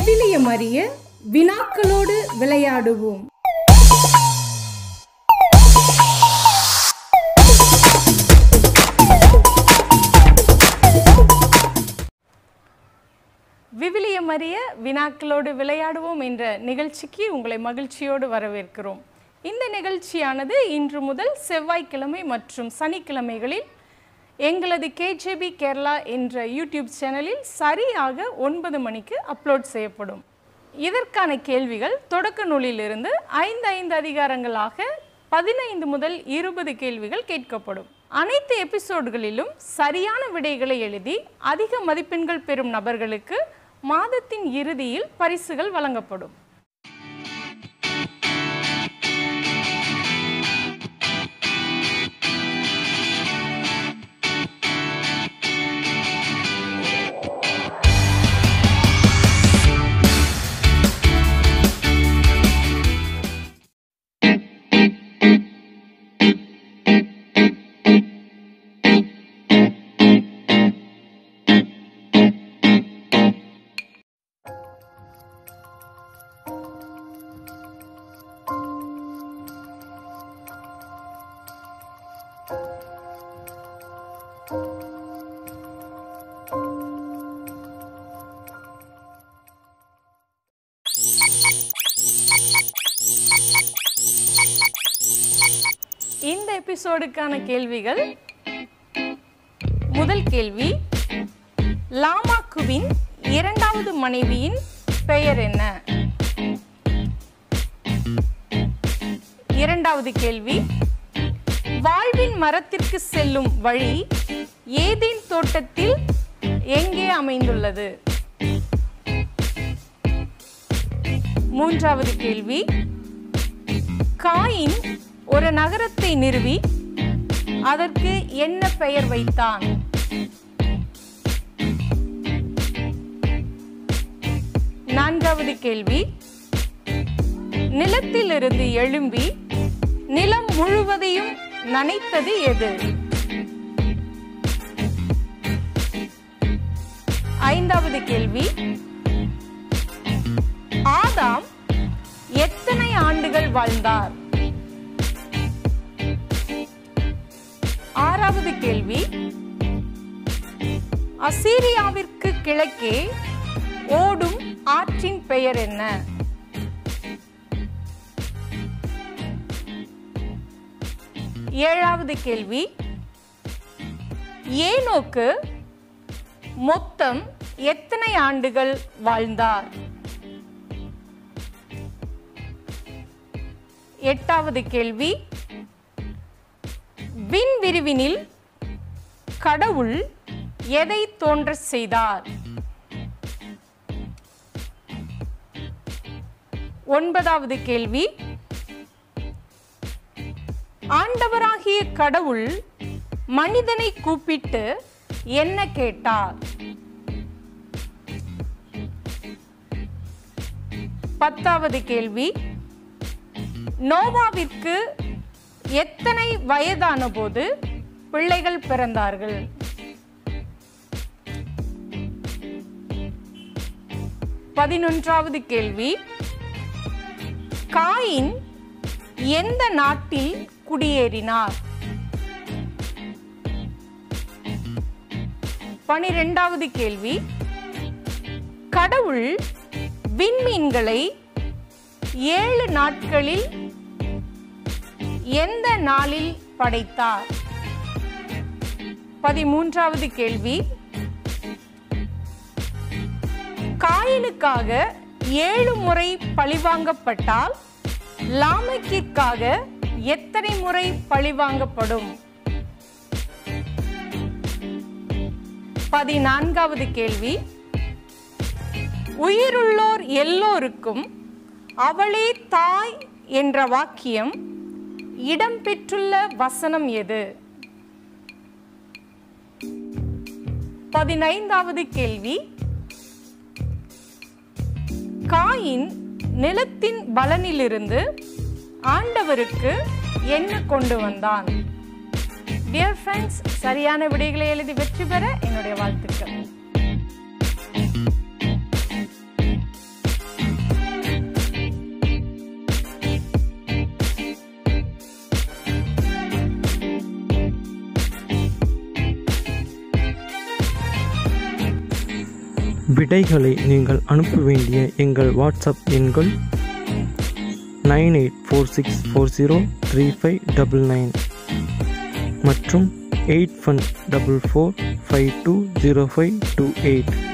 விவிலியம் அறிய வினாக்களோடு விளையாடுவோம் விவிலியம் அறிய வினாக்களோடு விளையாடுவோம் என்ற நிகழ்ச்சிக்கு உங்களை மகிழ்ச்சியோடு வரவேற்கிறோம் இந்த நிகழ்ச்சியானது இன்று முதல் செவ்வாய்க்கிழமை மற்றும் சனிக்கிழமைகளில் எங்களது கேஜேபி கேரளா என்ற யூடியூப் சேனலில் சரியாக ஒன்பது மணிக்கு அப்லோட் செய்யப்படும் இதற்கான கேள்விகள் தொடக்க நூலிலிருந்து ஐந்து ஐந்து அதிகாரங்களாக பதினைந்து முதல் இருபது கேள்விகள் கேட்கப்படும் அனைத்து எபிசோடுகளிலும் சரியான விடைகளை எழுதி அதிக மதிப்பெண்கள் பெறும் நபர்களுக்கு மாதத்தின் இறுதியில் பரிசுகள் வழங்கப்படும் இந்த எபிசோடுக்கான கேள்விகள் முதல் கேள்வி லாமாக்குவின் இரண்டாவது மனைவியின் பெயர் என்ன இரண்டாவது கேள்வி வாழ்வின் மரத்திற்கு செல்லும் வழி ஏதேன் தோட்டத்தில் எங்கே அமைந்துள்ளது மூன்றாவது கேள்வி காயின் ஒரு நகரத்தை நிறுவி அதற்கு என்ன பெயர் வைத்தான் நான்காவது கேள்வி நிலத்திலிருந்து எழும்பி நிலம் முழுவதையும் நனைத்தது எது ஐந்தாவது கேள்வி ஆதாம் எத்தனை ஆண்டுகள் வாழ்ந்தார் ஆறாவது கேள்வி அசீரியாவிற்கு கிழக்கே ஓடும் ஆற்றின் பெயர் என்ன ஏழாவது கேள்வி ஏனோக்கு மொத்தம் எத்தனை ஆண்டுகள் வாழ்ந்தார் எட்டாவது கேள்வி விண்விரிவினில் கடவுள் எதை தோன்ற செய்தார் ஒன்பதாவது கேள்வி ஆண்டவராகிய கடவுள் மனிதனை கூப்பிட்டு என்ன கேட்டார் பத்தாவது கேள்வி நோவாவிற்கு எத்தனை வயதான போது பிள்ளைகள் பிறந்தார்கள் பதினொன்றாவது கேள்வி காயின் எந்த நாட்டில் குடியேறினார் பனிரெண்டாவது கேள்வி கடவுள் விண்மீன்களை ஏழு நாட்களில் எந்த நாளில் படைத்தார் பதிமூன்றாவது கேள்வி காயினுக்காக ஏழு முறை பழிவாங்கப்பட்டால் லாமக்கிற்காக எத்தனை முறை பழிவாங்கப்படும் பதினான்காவது கேள்வி உயிருள்ளோர் எல்லோருக்கும் அவளே தாய் என்ற வாக்கியம் இடம்பெற்றுள்ள வசனம் எது பதினைந்தாவது கேள்வி காயின் நிலத்தின் பலனிலிருந்து ஆண்டவருக்கு என்ன கொண்டு வந்தான் டியர் ஃப்ரெண்ட்ஸ் சரியான விடைகளை எழுதி வெற்றி பெற என்னுடைய வாழ்த்துக்கள் விடைகளை நீங்கள் அனுப்ப வேண்டிய எங்கள் வாட்ஸ்அப் எண்கள் nine eight four six four zero three five double nine மற்றும் eight one double four five two zero five two eight